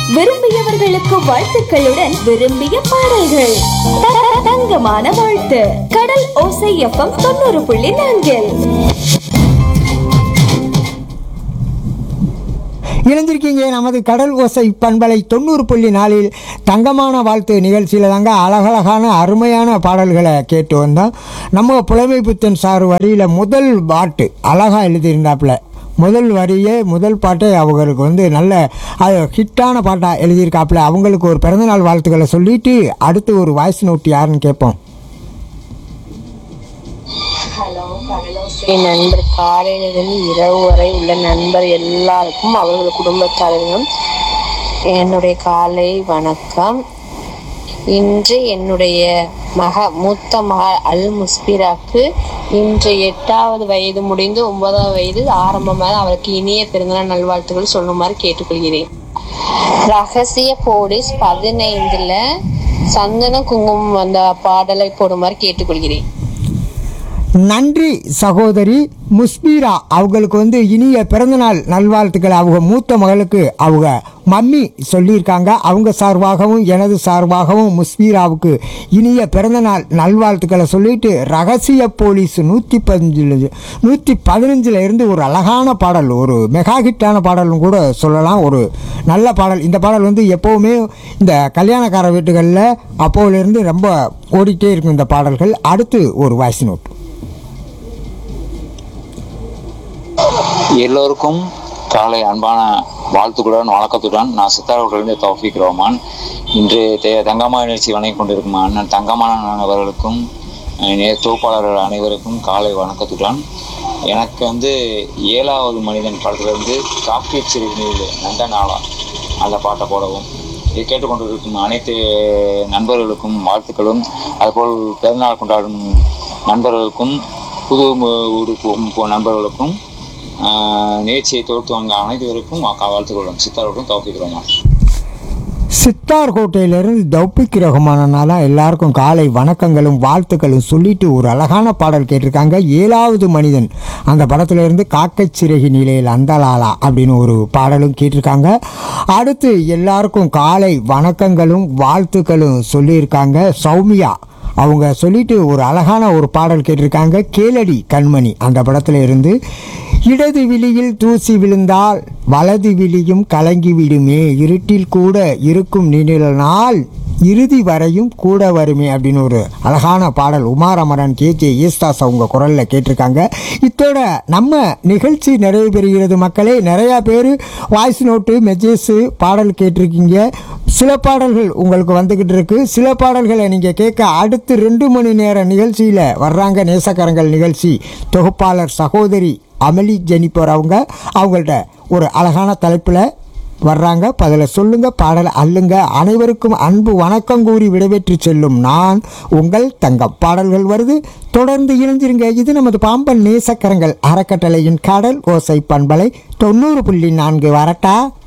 விரும்பியவர்களுக்கு வாழ்த்துக்களுடன் விரும்பிய பாடல்கள் த- த- தங்கமான வாழ்த்து கடல் ஓசை எஃப்எம் தொண்ணூறு புள்ளி நான்கில் இணைஞ்சிருக்கீங்க நமது கடல் ஓசை பண்பலை தொண்ணூறு புள்ளி நாலில் தங்கமான வாழ்த்து நிகழ்ச்சியில் தாங்க அழகழகான அருமையான பாடல்களை கேட்டு வந்தோம் நம்ம புலமை புத்தன் சார் வரியில் முதல் பாட்டு அழகாக எழுதியிருந்தாப்புல முதல் வரியே முதல் பாட்டே அவங்களுக்கு வந்து நல்ல அது ஹிட்டான பாட்டாக எழுதியிருக்காப்புல அவங்களுக்கு ஒரு பிறந்தநாள் வாழ்த்துக்களை சொல்லிட்டு அடுத்து ஒரு வாய்ஸ் நோட் யாருன்னு கேட்போம் என் நண்பர் காலையிலிருந்து இரவு வரை உள்ள நண்பர் எல்லாருக்கும் அவர்கள் குடும்பத்தாரிடம் என்னுடைய காலை வணக்கம் இன்று என்னுடைய மக மூத்த மகள் அல் முஸ்பிராக்கு இன்று எட்டாவது வயது முடிந்து ஒன்பதாவது வயது ஆரம்பமாக அவருக்கு இனிய பிறந்தநாள் நல்வாழ்த்துக்கள் சொல்லுமாறு கேட்டுக்கொள்கிறேன் ரகசிய போலீஸ் பதினைந்துல சந்தன குங்குமம் அந்த பாடலை போடுமாறு கேட்டுக்கொள்கிறேன் நன்றி சகோதரி முஸ்பீரா அவங்களுக்கு வந்து இனிய பிறந்தநாள் நல்வாழ்த்துக்களை அவங்க மூத்த மகளுக்கு அவங்க மம்மி சொல்லியிருக்காங்க அவங்க சார்பாகவும் எனது சார்பாகவும் முஸ்பீராவுக்கு இனிய பிறந்தநாள் நல்வாழ்த்துக்களை சொல்லிட்டு ரகசிய போலீஸ் நூற்றி பதினஞ்சில் நூற்றி பதினஞ்சில் இருந்து ஒரு அழகான பாடல் ஒரு மெகா ஹிட்டான பாடல்னு கூட சொல்லலாம் ஒரு நல்ல பாடல் இந்த பாடல் வந்து எப்போவுமே இந்த கல்யாணக்கார வீட்டுகளில் அப்போவிலேருந்து ரொம்ப ஓடிட்டே இருக்கும் இந்த பாடல்கள் அடுத்து ஒரு வாய்ஸ் நோட் எல்லோருக்கும் காலை அன்பான வாழ்த்துக்களுடன் வணக்கத்துடன் நான் சித்தார்களிலிருந்து தௌஃபிக் ரோமான் இன்று தே- தங்கம்மா நிகழ்ச்சி வணங்கி கொண்டிருக்கும் அண்ணன் தங்கமான அவர்களுக்கும் அஹ், நே- தொகுப்பாளர்கள் அனைவருக்கும் காலை வணக்கத்துடன் எனக்கு வந்து ஏழாவது மனிதன் படத்திலிருந்து காப்பீட் சிறுநீர் நந்த நாளா அந்த பாட்டை போடவும் இதை கேட்டுக்கொண்டிருக்கும் அனைத்து நண்பர்களுக்கும் வாழ்த்துக்களும் அதுபோல் பிறந்தநாள் கொண்டாடும் நண்பர்களுக்கும் புது மு- ஊருக்கு போகும் போ- நண்பர்களுக்கும் ஆஹ், நிகழ்ச்சியை தொகுத்து வந்த அனைவருக்கும் வா- வாழ்த்துக்களும் சித்தார்களுக்கும் தௌபிக்கிறோமா சித்தார் கோட்டையிலிருந்து தௌபிக் ரகுமானனால எல்லாருக்கும் காலை வணக்கங்களும் வாழ்த்துக்களும் சொல்லிட்டு ஒரு அழகான பாடல் கேட்டிருக்காங்க ஏழாவது மனிதன் அந்த படத்துல இருந்து காக்கைச் சிறகி நிலையில் அந்தலாலா அப்படின்னு ஒரு பாடலும் கேட்டிருக்காங்க அடுத்து எல்லாருக்கும் காலை வணக்கங்களும் வாழ்த்துக்களும் சொல்லியிருக்காங்க சௌமியா அவங்க சொல்லிட்டு ஒரு அழகான ஒரு பாடல் கேட்டிருக்காங்க கேளடி கண்மணி அந்த படத்துல இருந்து இடது விழியில் தூசி விழுந்தால் வலது விழியும் கலங்கி விடுமே இருட்டில் கூட இருக்கும் நிழல் இறுதி வரையும் கூட வருமே அப்படின்னு ஒரு அழகான பாடல் உமாரமரன் கே ஜே ஈஸ்தாஸ் அவங்க குரலில் கேட்டிருக்காங்க இத்தோட நம்ம நிகழ்ச்சி நிறைவு பெறுகிறது மக்களே நிறையா பேர் வாய்ஸ் நோட்டு மெசேஜு பாடல் கேட்டிருக்கீங்க சில பாடல்கள் உங்களுக்கு வந்துக்கிட்டு இருக்கு சில பாடல்களை நீங்கள் கேட்க அடுத்து ரெண்டு மணி நேர நிகழ்ச்சியில் வர்றாங்க நேசக்கரங்கள் நிகழ்ச்சி தொகுப்பாளர் சகோதரி அமளி ஜெனிப்பர் அவங்க அவங்கள்ட்ட ஒரு அழகான தலைப்பில் வர்றாங்க பதில சொல்லுங்க பாடல் அல்லுங்க அனைவருக்கும் அன்பு வணக்கம் கூறி விடைபெற்று செல்லும் நான் உங்கள் தங்கம் பாடல்கள் வருது தொடர்ந்து இணைஞ்சிருங்க இது நமது பாம்பன் நேசக்கரங்கள் அறக்கட்டளையின் கடல் ஓசை பண்பலை தொண்ணூறு புள்ளி நான்கு வரட்டா